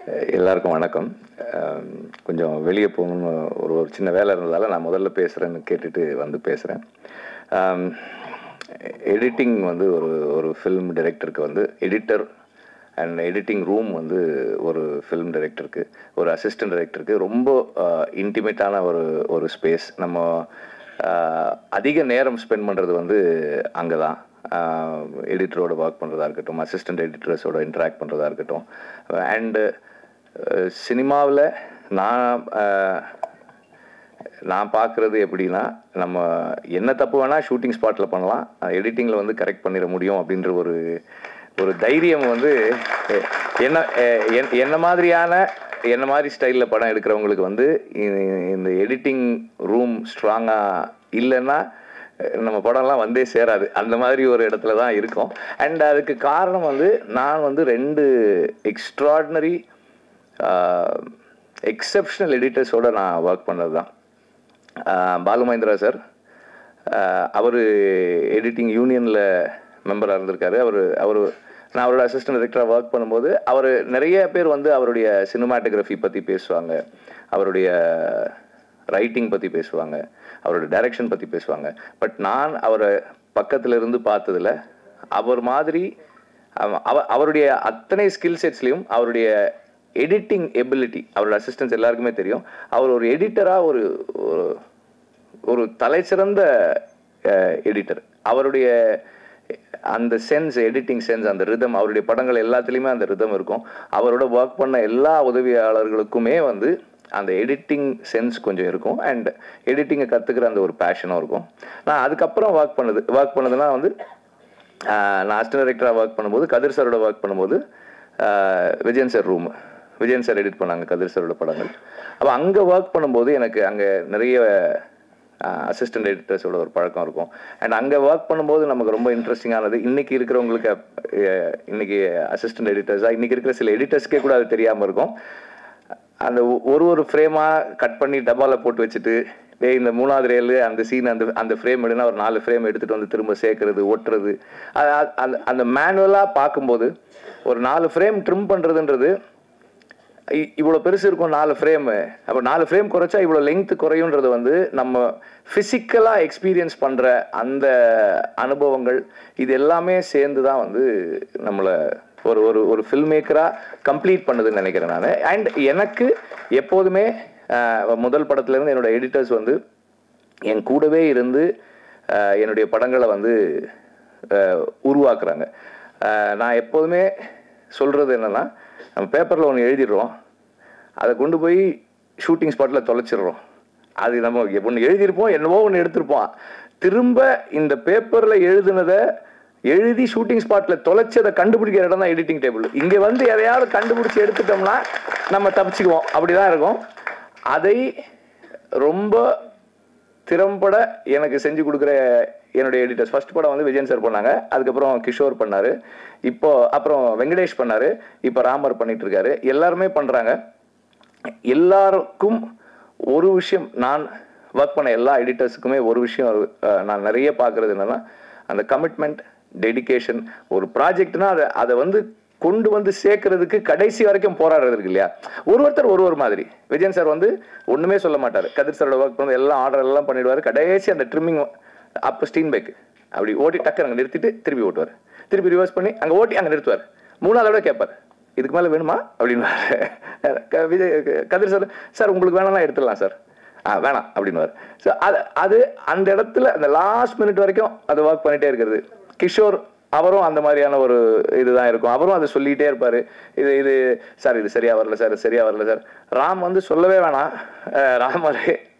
எல்லாருக்கும் வணக்கம் அஹ் கொஞ்சம் வெளியே போகணும்னு ஒரு ஒரு சின்ன வேலை இருந்ததால் நான் முதல்ல பேசுகிறேன்னு கேட்டுட்டு வந்து பேசுகிறேன் எடிட்டிங் வந்து ஒரு ஒரு ஃபிலிம் டைரக்டருக்கு வந்து எடிட்டர் அண்ட் எடிட்டிங் ரூம் வந்து ஒரு ஃபிலிம் டைரக்டருக்கு ஒரு அசிஸ்டன்ட் டைரக்டருக்கு ரொம்ப இன்டிமேட்டான ஒரு ஒரு ஸ்பேஸ் நம்ம அஹ், அதிக நேரம் ஸ்பெண்ட் பண்ணுறது வந்து அங்கே தான் எடிட்டரோட ஒர்க் பண்ணுறதா இருக்கட்டும் அசிஸ்டன்ட் எடிட்டர்ஸோட இன்ட்ராக்ட் பண்ணுறதா இருக்கட்டும் அண்டு சினிமாவில் நான் அஹ், நான் பார்க்குறது எப்படின்னா நம்ம என்ன தப்பு வேணால் ஷூட்டிங் ஸ்பாட்டில் பண்ணலாம் எடிட்டிங்கில் வந்து கரெக்ட் பண்ணிட முடியும் அப்படின்ற ஒரு ஒரு தைரியம் வந்து எ- என்ன எ- என்- என்ன மாதிரியான என்ன மாதிரி ஸ்டைலில் படம் எடுக்கிறவங்களுக்கு வந்து இ- இந்த எடிட்டிங் ரூம் ஸ்ட்ராங்காக இல்லைன்னா அஹ், நம்ம படம்லாம் வந்தே சேராது அந்த மாதிரி ஒரு இடத்துல தான் இருக்கும் அண்ட் அதுக்கு காரணம் வந்து நான் வந்து ரெண்டு எக்ஸ்ட்ராடினரி எக்ஸப்ஷனல் எடிட்டர்ஸோட நான் ஒர்க் பண்ணது தான் பாலு மகேந்திரா சார் அவர் எடிட்டிங் யூனியனில் மெம்பராக இருந்திருக்காரு அவர் அவர் நான் அவரோட அசிஸ்டன்ட் டைரக்டராக ஒர்க் பண்ணும்போது அவர் நிறைய பேர் வந்து அவருடைய சினிமாட்டோகிராஃபி பற்றி பேசுவாங்க அவருடைய ரைட்டிங் பற்றி பேசுவாங்க அவரோட டைரக்ஷன் பற்றி பேசுவாங்க பட் நான் அவரை பக்கத்துல இருந்து பார்த்ததுல அவர் மாதிரி அவ- அவ- அவருடைய அத்தனை ஸ்கில் செட்ஸ்லையும் அவருடைய எடிட்டிங் எபிலிட்டி அவரோட அசிஸ்டன்ஸ் எல்லாருக்குமே தெரியும் அவர் ஒரு எடிட்டராக ஒரு ஒரு- ஒரு தலைசிறந்த எடிட்டர் அவருடைய அந்த சென்ஸ் எடிட்டிங் சென்ஸ் அந்த ரிதம் அவருடைய படங்கள் எல்லாத்துலேயுமே அந்த ரிதம் இருக்கும் அவரோட ஒர்க் பண்ண எல்லா உதவியாளர்களுக்குமே வந்து அந்த எடிட்டிங் சென்ஸ் கொஞ்சம் இருக்கும் அண்ட் எடிட்டிங்கை கற்றுக்கிற அந்த ஒரு பேஷனும் இருக்கும் நான் அதுக்கப்புறம் ஒர்க் பண்ணது ஒர்க் பண்ணதுன்னா வந்து ஆஹ் நான் அசிஸ்டன்ட் டைரக்டராக ஒர்க் பண்ணும்போது கதிர் சாரோட ஒர்க் பண்ணும்போது ah Vijayan sir room Vijayan sir edit பண்ணாங்க கதிர் சாரோட படங்கள் அப்போ அங்கே ஒர்க் பண்ணும்போது எனக்கு அங்கே நிறைய அசிஸ்டன்ட் எடிட்டர்ஸோட ஒரு பழக்கம் இருக்கும் அண்ட் அங்கே ஒர்க் பண்ணும்போது நமக்கு ரொம்ப இன்ட்ரெஸ்டிங்கானது இன்னைக்கு இருக்கிறவங்களுக்கு அஹ், இன்னைக்கு அசிஸ்டன்ட் எடிட்டர்ஸாக இன்னைக்கு இருக்கிற சில எடிட்டர்ஸ்க்கே கூட அது தெரியாமல் இருக்கும் அந்த ஒ- ஒரு ஒரு ஃப்ரேமாக கட் பண்ணி டப்பாவில் போட்டு வச்சுட்டு டேய் இந்த மூணாவது ரேலு அந்த சீன் அந்த அந்த ஃப்ரேம் எடுனா ஒரு நாலு ஃப்ரேம் எடுத்துட்டு வந்து திரும்ப சேர்க்கறது ஒட்டுறது அது- அது- அந்த அந்த மேனுவலாக பார்க்கும்போது ஒரு நாலு ஃப்ரேம் ட்ரிம் பண்ணுறதுன்றது இ- இவ்வளோ பெருசு இருக்கும் நாலு ஃப்ரேமு அப்போ நாலு ஃப்ரேம் குறைச்சா இவ்வளோ லெங்த் குறையுன்றது வந்து நம்ம ஃபிசிக்கலாக எக்ஸ்பீரியன்ஸ் பண்ணுற அந்த அனுபவங்கள் இது எல்லாமே சேர்ந்து தான் வந்து நம்மளை ஒரு ஒரு ஒரு ஃபில்ம் மேக்கராக கம்ப்ளீட் பண்ணுதுன்னு நினைக்கிறேன் நான் அண்ட் எனக்கு எப்போதுமே அஹ், முதல் படத்துலேருந்து என்னோட எடிட்டர்ஸ் வந்து என் கூடவே இருந்து அஹ், என்னுடைய படங்களை வந்து அஹ், உருவாக்குறாங்க அஹ், நான் எப்போதுமே சொல்கிறது என்னென்னா நம்ம பேப்பரில் ஒன்று எழுதிடுறோம் அதை கொண்டு போய் ஷூட்டிங் ஸ்பாட்டில் தொலைச்சிடுறோம் அது நம்ம ஒன்று எழுதியிருப்போம் என்னவோ ஒன்று எடுத்திருப்போம் திரும்ப இந்த பேப்பரில் எழுதுனதை எழுதி ஷூட்டிங் ஸ்பாட்டில் தொலைச்சதை கண்டுபிடிக்கிற இடம் தான் எடிட்டிங் டேபிள் இங்கே வந்து எதையாவது கண்டுபிடிச்சி எடுத்துட்டோம்னா நம்ம தப்பிச்சுக்குவோம் அப்படி தான் இருக்கும் அதை ரொம்ப திறம்பட எனக்கு செஞ்சு கொடுக்குற என்னுடைய எடிட்டர்ஸ் ஃபர்ஸ்ட் படம் வந்து விஜயன் சார் பண்ணாங்க அதுக்கப்புறம் கிஷோர் பண்ணாரு இப்போ அப்புறம் வெங்கடேஷ் பண்ணாரு இப்போ ராமர் பண்ணிட்டு இருக்காரு எல்லாருமே பண்றாங்க எல்லாருக்கும் ஒரு விஷயம் நான் ஒர்க் பண்ண எல்லா எடிட்டர்ஸுக்குமே ஒரு விஷயம் அஹ், நான் நிறைய பார்க்கறது என்னன்னா அந்த கமிட்மெண்ட் டெடிகேஷன் ஒரு ப்ராஜெக்ட்னா அதை அதை வந்து கொண்டு வந்து சேர்க்கறதுக்கு கடைசி வரைக்கும் போராடுறது இருக்கு இல்லையா ஒரு ஒருத்தர் ஒரு ஒரு மாதிரி விஜயன் சார் வந்து ஒண்ணுமே சொல்ல மாட்டார் கதிர் சாரோட ஒர்க் பண்ணி எல்லாம் ஆர்டர் எல்லாம் பண்ணிடுவாரு கடைசி அந்த ட்ரிம்மிங் அப்போ ஸ்டீன் பைக் அப்படி ஓட்டி டக்கர் அங்கே நிறுத்திட்டு திருப்பி ஓட்டுவார் திருப்பி ரிவர்ஸ் பண்ணி அங்கே ஓட்டி அங்கே நிறுத்துவார் மூணாவது விட கேட்பார் இதுக்கு மேலே வேணுமா அப்படின்னு விஜய் கதிர் சார் சார் உங்களுக்கு வேணாம்னா எடுத்துடலாம் சார் ஆ வேணாம் அப்படின்னுவார் ஸோ அது அது அந்த இடத்துல அந்த லாஸ்ட் மினிட் வரைக்கும் அது ஒர்க் பண்ணிட்டே இருக்கிறது கிஷோர் அவரும் அந்த மாதிரியான ஒரு இதுதான் இருக்கும் அவரும் அதை சொல்லிகிட்டே இருப்பார் இது இது சார் இது சரியா வரல சார் இது சரியா வரல சார் ராம் வந்து சொல்லவே வேணாம் அஹ் ராமர்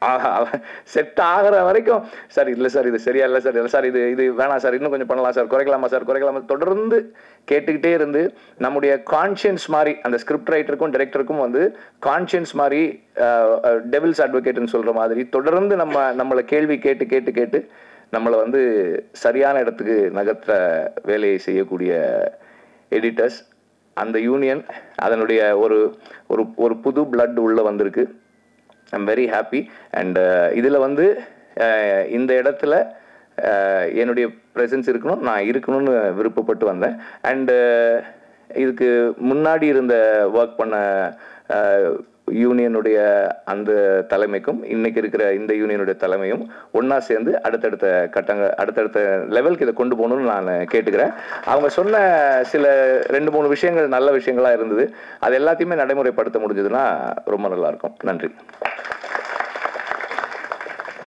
செட் ஆகிற வரைக்கும் சார் இல்லை சார் இது சரியா இல்லை சார் இல்லை சார் இது இது வேணாம் சார் இன்னும் கொஞ்சம் பண்ணலாம் சார் குறைக்கலாமா சார் குறைக்கலாமா தொடர்ந்து கேட்டுக்கிட்டே இருந்து நம்முடைய கான்ஷியன்ஸ் மாதிரி அந்த ஸ்கிரிப்ட் ரைட்டருக்கும் டைரக்டருக்கும் வந்து கான்ஷியன்ஸ் மாதிரி டெவில்ஸ் அட்வொகேட்னு சொல்ற மாதிரி தொடர்ந்து நம்ம நம்மளை கேள்வி கேட்டு கேட்டு கேட்டு நம்மளை வந்து சரியான இடத்துக்கு நகர்த்துற வேலையை செய்யக்கூடிய எடிட்டர்ஸ் அந்த யூனியன் அதனுடைய ஒரு ஒரு ஒரு புது blood உள்ள வந்திருக்கு ஐம் வெரி ஹாப்பி அண்ட் இதில் வந்து அஹ், இந்த இடத்துல அஹ், என்னுடைய ப்ரெசன்ஸ் இருக்கணும் நான் இருக்கணும்னு விருப்பப்பட்டு வந்தேன் அண்டு இதுக்கு முன்னாடி இருந்த ஒர்க் பண்ண யூனியனுடைய அந்த தலைமைக்கும் இன்னைக்கு இருக்கிற இந்த யூனியனுடைய தலைமையும் ஒன்றா சேர்ந்து அடுத்தடுத்த கட்டங்க அடுத்தடுத்த லெவலுக்கு இதை கொண்டு போகணும்னு நான் கேட்டுக்கிறேன் அவங்க சொன்ன சில ரெண்டு மூணு விஷயங்கள் நல்ல விஷயங்களா இருந்தது அது எல்லாத்தையுமே நடைமுறைப்படுத்த முடிஞ்சதுன்னா ரொம்ப நல்லா இருக்கும் நன்றி